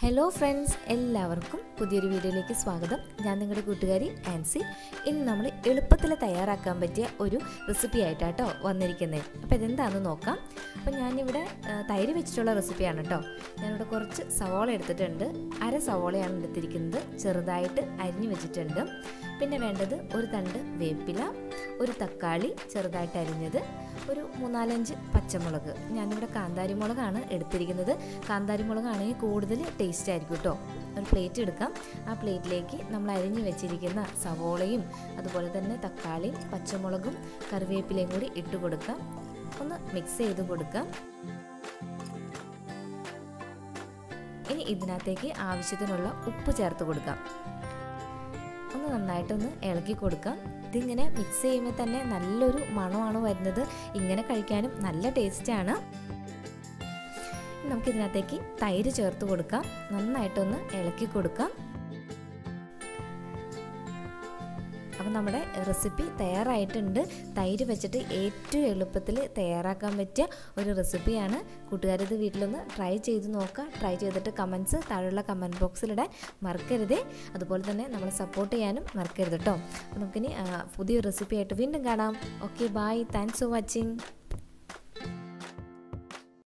hello friends എല്ലാവർക്കും പുതിയൊരു വീഡിയോയിലേക്ക് സ്വാഗതം ഞാൻ നിങ്ങളുടെ കൂട്ടുകാരി ആൻസി ഇന്ന് നമ്മൾ എളുപ്പത്തിൽ തയ്യാറാക്കാൻ പറ്റിയ ഒരു റെസിപ്പി ആയിട്ടാട്ടോ വന്നിരിക്കുന്നത് അപ്പോൾ ഇതെന്താണെന്ന് നോക്കാം അപ്പോൾ ഞാനിവിടെ ആ, തൈര് വെച്ചിട്ടുള്ള റെസിപ്പിയാണ് കേട്ടോ ഞാനിവിടെ കുറച്ച് സവോള എടുത്തിട്ടുണ്ട് അര സവോളയാണ് എടുത്തിരിക്കുന്നത് ചെറുതായിട്ട് അരിഞ്ഞു വെച്ചിട്ടുണ്ട് പിന്നെ വേണ്ടത് ഒരു തണ്ട് വേപ്പില ഒരു തക്കാളി ചെറുതായിട്ട് അരിഞ്ഞത് ഒരു മൂന്നാലഞ്ച് പച്ചമുളക് ഞാനിവിടെ കാന്താരി മുളകാണ് എടുത്തിരിക്കുന്നത് കാന്താരി മുളകാണെങ്കിൽ കൂടുതൽ ടേസ്റ്റ് ആയിരിക്കും കേട്ടോ ഒരു പ്ലേറ്റ് എടുക്കാം ആ പ്ലേറ്റിലേക്ക് നമ്മൾ അരിഞ്ഞു വെച്ചിരിക്കുന്ന സവോളയും അതുപോലെ തന്നെ തക്കാളിയും പച്ചമുളകും കറിവേപ്പിലയും കൂടി ഇട്ട് കൊടുക്കാം ഒന്ന് മിക്സ് ചെയ്ത് കൊടുക്കാം ഇനി ഇതിനകത്തേക്ക് ആവശ്യത്തിനുള്ള ഉപ്പ് ചേർത്ത് കൊടുക്കാം ഒന്ന് നന്നായിട്ടൊന്ന് ഇളക്കി കൊടുക്കാം ഇതിങ്ങനെ മിക്സ് ചെയ്യുമ്പോൾ തന്നെ നല്ലൊരു മണമാണ് വരുന്നത് ഇങ്ങനെ കഴിക്കാനും നല്ല ടേസ്റ്റാണ് നമുക്കിതിനകത്തേക്ക് തൈര് ചേർത്ത് കൊടുക്കാം നന്നായിട്ടൊന്ന് ഇളക്കി കൊടുക്കാം അപ്പം നമ്മുടെ റെസിപ്പി തയ്യാറായിട്ടുണ്ട് തൈര് വെച്ചിട്ട് ഏറ്റവും എളുപ്പത്തിൽ തയ്യാറാക്കാൻ പറ്റിയ ഒരു റെസിപ്പിയാണ് കൂട്ടുകാരിത് വീട്ടിലൊന്ന് ട്രൈ ചെയ്ത് നോക്കുക ട്രൈ ചെയ്തിട്ട് കമൻസ് താഴെയുള്ള കമൻറ്റ് ബോക്സിലിടാൻ മറക്കരുതേ അതുപോലെ തന്നെ നമ്മളെ സപ്പോർട്ട് ചെയ്യാനും മറക്കരുത് കേട്ടോ അപ്പോൾ നമുക്കിനി ആ, പുതിയൊരു റെസിപ്പി ആയിട്ട് വീണ്ടും കാണാം okay bye thanks for watching